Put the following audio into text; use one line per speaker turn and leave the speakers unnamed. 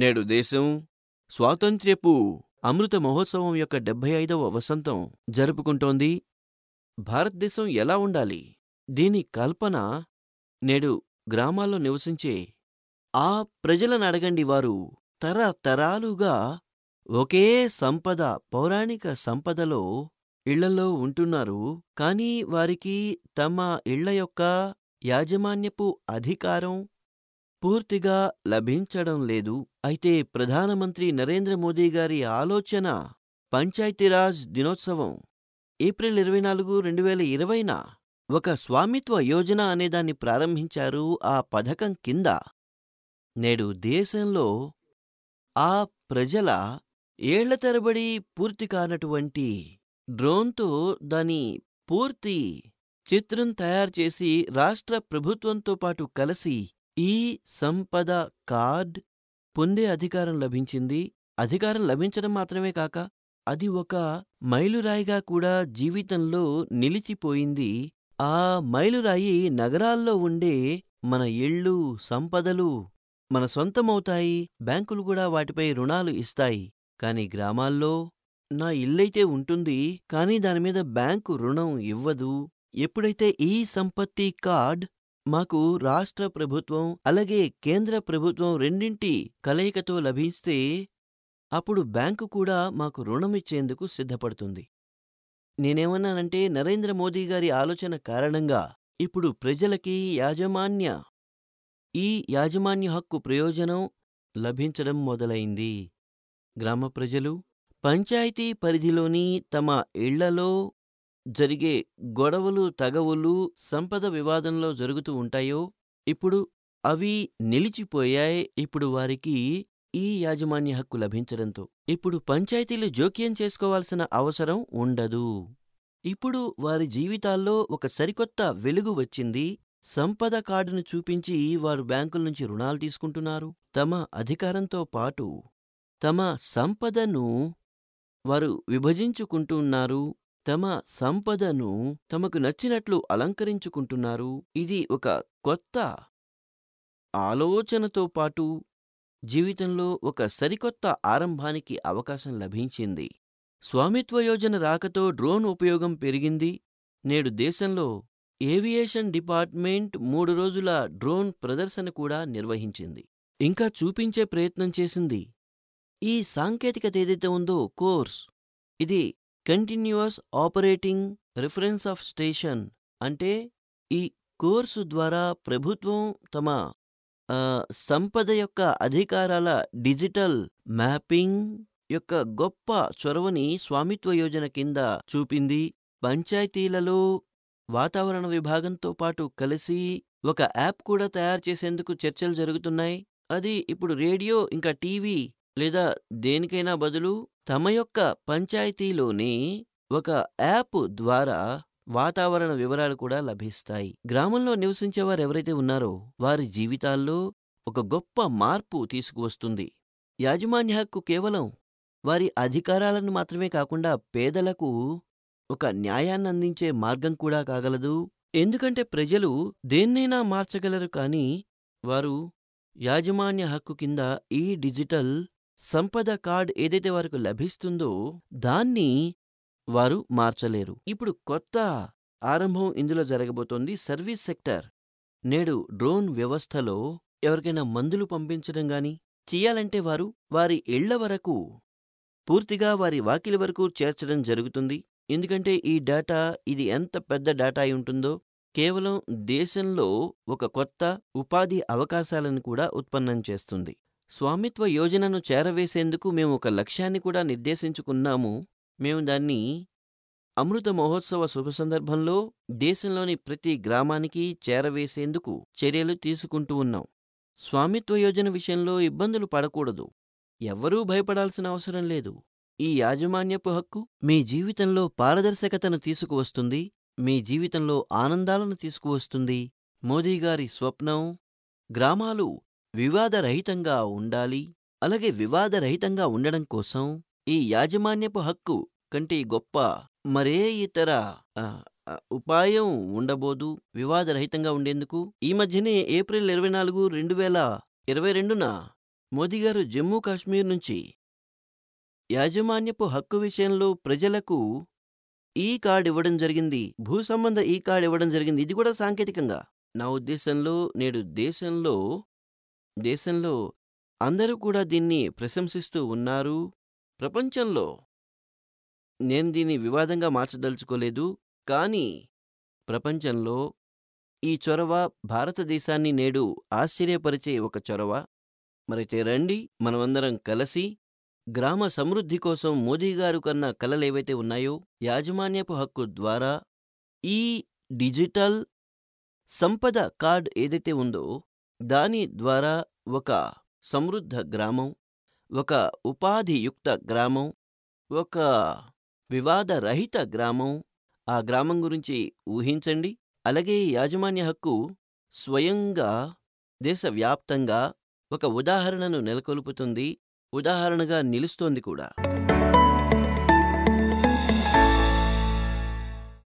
నేడు దేశం స్వాతంత్ర్యపు అమృత మహోత్సవం యొక్క డెబ్భై ఐదవ వసంతం జరుపుకుంటోంది భారతదేశం ఎలా ఉండాలి దీని కల్పన నేడు గ్రామాల్లో నివసించే ఆ ప్రజలను అడగండి వారు తరతరాలుగా ఒకే సంపద పౌరాణిక సంపదలో ఇళ్లలో ఉంటున్నారు కానీ వారికి తమ ఇళ్ల యొక్క యాజమాన్యపు అధికారం పూర్తిగా లభించడం లేదు అయితే ప్రధానమంత్రి నరేంద్ర మోదీ గారి ఆలోచన పంచాయతీరాజ్ దినోత్సవం ఏప్రిల్ ఇరవై నాలుగు రెండు వేల ఇరవైన ఒక స్వామిత్వ యోజన అనేదాన్ని ప్రారంభించారు ఆ పథకం కింద నేడు దేశంలో ఆ ప్రజల ఏళ్ల తరబడి పూర్తి కానటువంటి డ్రోన్తో దాని పూర్తి చిత్రం తయారు చేసి రాష్ట్ర ప్రభుత్వంతో పాటు కలిసి ఈ సంపద కార్డ్ పొందే అధికారం లభించింది అధికారం లభించడం మాత్రమే కాక అది ఒక మైలురాయిగా కూడా జీవితంలో నిలిచిపోయింది ఆ మైలురాయి నగరాల్లో ఉండే మన ఇళ్ళు సంపదలు మన సొంతమవుతాయి బ్యాంకులు కూడా వాటిపై రుణాలు ఇస్తాయి కాని గ్రామాల్లో నా ఇల్లైతే ఉంటుంది కానీ దానిమీద బ్యాంకు రుణం ఇవ్వదు ఎప్పుడైతే ఈ సంపత్తి కార్డ్ మాకు రాష్ట్ర ప్రభుత్వం అలాగే కేంద్ర ప్రభుత్వం రెండింటి కలయికతో లభిస్తే అప్పుడు బ్యాంకు కూడా మాకు రుణమిచ్చేందుకు సిద్ధపడుతుంది నేనేమన్నానంటే నరేంద్ర మోదీ గారి ఆలోచన కారణంగా ఇప్పుడు ప్రజలకి యాజమాన్య ఈ యాజమాన్య హక్కు ప్రయోజనం లభించడం మొదలైంది గ్రామ ప్రజలు పంచాయతీ పరిధిలోని తమ ఇళ్లలో జరిగే గొడవలు తగవులు సంపద వివాదంలో జరుగుతూ ఉంటాయో ఇప్పుడు అవి నిలిచిపోయాయి ఇప్పుడు వారికి ఈ యాజమాన్య హక్కు లభించడంతో ఇప్పుడు పంచాయతీలు జోక్యం చేసుకోవాల్సిన అవసరం ఉండదు ఇప్పుడు వారి జీవితాల్లో ఒక సరికొత్త వెలుగు వచ్చింది సంపద కార్డును చూపించి వారు బ్యాంకుల నుంచి రుణాలు తీసుకుంటున్నారు తమ అధికారంతో పాటు తమ సంపదను వారు విభజించుకుంటున్నారు తమ సంపదను తమకు నచ్చినట్లు అలంకరించుకుంటున్నారు ఇది ఒక కొత్త ఆలోచనతో పాటు జీవితంలో ఒక సరికొత్త ఆరంభానికి అవకాశం లభించింది స్వామిత్వ యోజన రాకతో డ్రోన్ ఉపయోగం పెరిగింది నేడు దేశంలో ఏవియేషన్ డిపార్ట్మెంట్ మూడు రోజుల డ్రోన్ ప్రదర్శన కూడా నిర్వహించింది ఇంకా చూపించే ప్రయత్నం చేసింది ఈ సాంకేతికత ఏదైతే ఉందో కోర్స్ ఇది continuous operating reference of station అంటే ఈ కోర్సు ద్వారా ప్రభుత్వం తమ ఆ, సంపద యొక్క అధికారాల డిజిటల్ మ్యాపింగ్ యొక్క గొప్ప చొరవని స్వామిత్వ యోజన కింద చూపింది పంచాయతీలలో వాతావరణ విభాగంతో పాటు కలిసి ఒక యాప్ కూడా తయారు చేసేందుకు చర్చలు జరుగుతున్నాయి అది ఇప్పుడు రేడియో ఇంకా టీవీ లేదా దేనికైనా బదులు తమ యొక్క పంచాయతీలోనే ఒక యాప్ ద్వారా వాతావరణ వివరాలు కూడా లభిస్తాయి గ్రామంలో నివసించేవారు ఎవరైతే ఉన్నారో వారి జీవితాల్లో ఒక గొప్ప మార్పు తీసుకువస్తుంది యాజమాన్య హక్కు కేవలం వారి అధికారాలను మాత్రమే కాకుండా పేదలకు ఒక న్యాయాన్ని అందించే మార్గం కూడా కాగలదు ఎందుకంటే ప్రజలు దేన్నైనా మార్చగలరు కానీ వారు యాజమాన్య హక్కు కింద ఈ డిజిటల్ సంపద కార్డ్ ఏదైతే వారికి లభిస్తుందో దాన్ని వారు మార్చలేరు ఇప్పుడు కొత్త ఆరంభం ఇందులో జరగబోతోంది సర్వీస్ సెక్టర్ నేడు డ్రోన్ వ్యవస్థలో ఎవరికైనా మందులు పంపించడం గాని చెయ్యాలంటే వారు వారి ఇళ్ల వరకు పూర్తిగా వారి వాకిలి వరకు చేర్చడం జరుగుతుంది ఎందుకంటే ఈ డేటా ఇది ఎంత పెద్ద డేటా అయి ఉంటుందో కేవలం దేశంలో ఒక కొత్త ఉపాధి అవకాశాలను కూడా ఉత్పన్నం చేస్తుంది స్వామిత్వ యోజనను చేరవేసేందుకు మేము ఒక లక్ష్యాన్ని కూడా నిర్దేశించుకున్నాము మేము దాన్ని అమృత మహోత్సవ శుభ సందర్భంలో దేశంలోని ప్రతి గ్రామానికి చేరవేసేందుకు చర్యలు తీసుకుంటూ ఉన్నాం స్వామిత్వ యోజన విషయంలో ఇబ్బందులు పడకూడదు ఎవ్వరూ భయపడాల్సిన అవసరం లేదు ఈ యాజమాన్యపు హక్కు మీ జీవితంలో పారదర్శకతను తీసుకువస్తుంది మీ జీవితంలో ఆనందాలను తీసుకువస్తుంది మోదీ గారి స్వప్నం గ్రామాలు వివాదరహితంగా ఉండాలి అలాగే వివాదరహితంగా ఉండడం కోసం ఈ యాజమాన్యపు హక్కు కంటే గొప్ప మరే ఇతర ఆ, ఆ, ఉపాయం ఉండబోదు వివాదరహితంగా ఉండేందుకు ఈ మధ్యనే ఏప్రిల్ ఇరవై నాలుగు రెండు వేల ఇరవై రెండున మోదీ గారు జమ్మూ కాశ్మీర్ నుంచి యాజమాన్యపు హక్కు విషయంలో ప్రజలకు ఈ కార్డ్ ఇవ్వడం జరిగింది భూ సంబంధ ఈ కార్డ్ ఇవ్వడం జరిగింది ఇది కూడా సాంకేతికంగా నా ఉద్దేశంలో నేడు దేశంలో దేశంలో అందరూ కూడా దీన్ని ప్రశంసిస్తూ ఉన్నారు ప్రపంచంలో నేను దీన్ని వివాదంగా మార్చదలుచుకోలేదు కానీ ప్రపంచంలో ఈ చొరవ భారతదేశాన్ని నేడు ఆశ్చర్యపరిచే ఒక చొరవ మరైతే రండి మనమందరం కలిసి గ్రామ సమృద్ధి కోసం మోదీ గారు కన్న కలలేవైతే ఉన్నాయో యాజమాన్యపు హక్కు ద్వారా ఈ డిజిటల్ సంపద కార్డ్ ఏదైతే ఉందో దాని ద్వారా ఒక సమృద్ధ గ్రామం ఒక ఉపాధియుక్త గ్రామం ఒక వివాదరహిత గ్రామం ఆ గ్రామం గురించి ఊహించండి అలాగే ఈ యాజమాన్య హక్కు స్వయంగా దేశవ్యాప్తంగా ఒక ఉదాహరణను నెలకొల్పుతుంది ఉదాహరణగా నిలుస్తోంది కూడా